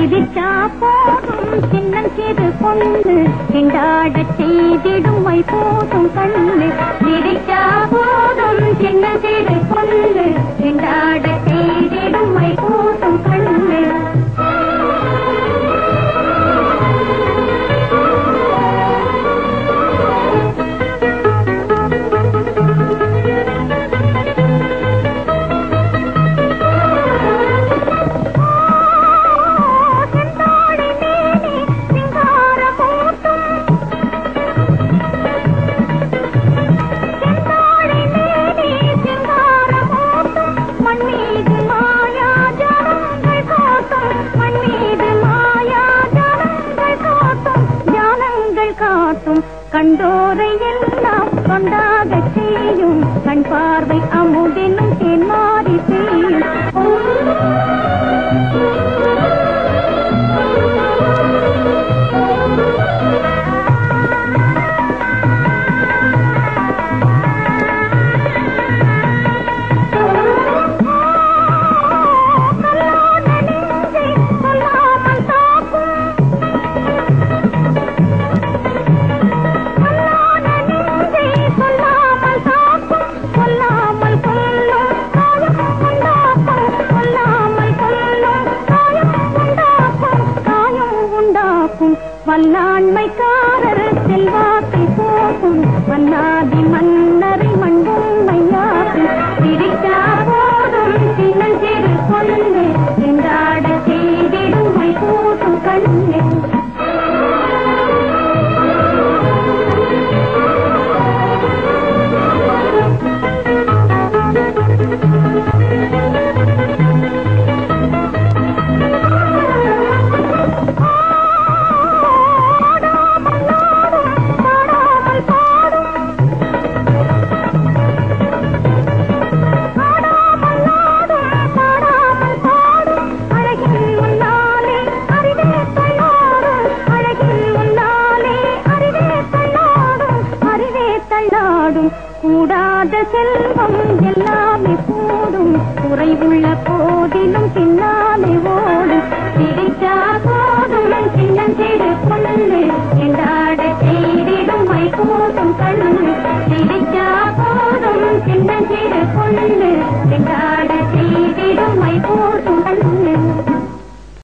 சிரிச்சா போதும் சின்னஞ்சிறு பொண்ணு திண்டாடச் செய்திடும் மை போதும் கண்ணு சிரிச்சா போதும் சின்னஞ்சிறு பொண்ணு திண்டாடச் செய்திடும் மை போதும் கண்ணு செந்தாழி மேனி சிங்கார மூட்டும் செந்தாழி மேனி சிங்கார மூட்டும் மண் மீது மாயா ஜாலங்கள் காட்டும் மண் மீது மாயா ஜாலங்கள் காட்டும் ஜாலங்கள் காட்டும் கண்டோரை எல்லாம் கொண்டாக செய்யும் கண் பார்வை அமுதெனும் தேன் மாறி சொல்லாமல் தாக்கும் சொல்லாத நெஞ்சை சொல்லாமல் தாக்கும் சொல்லாமல் கொல்லும் காயம் உண்டாக்கும் சொல்லாமல் கொல்லும் காயம் உண்டாக்கும் காயம் உண்டாக்கும் வல்லாண்மைக்காரர் செல்வாக்கை போக்கும் வல்லாதி மன்னரை மண்பும் மையாக்கும் சிரிச்சா போதும் சின்னஞ்சிறு பொண்ணு என்றாட செய்திடும் மை போதும் கண்ணு பாடாமல் பாடும் பாடாமல் நாடும் பாடாமல் பாடும் அழகில் முன்னாலே அறிவே தள்ளாடும் அழகில் முன்னாலே அறிவே தள்ளாடும் அறிவே தள்ளாடும் கூடாத செல்வம் எல்லாமே கூடும் குறைவுள்ள போதிலும் பின்னாலே ஓடும் சிரிச்சா போதும் சின்னஞ்சிறு பொண்ணு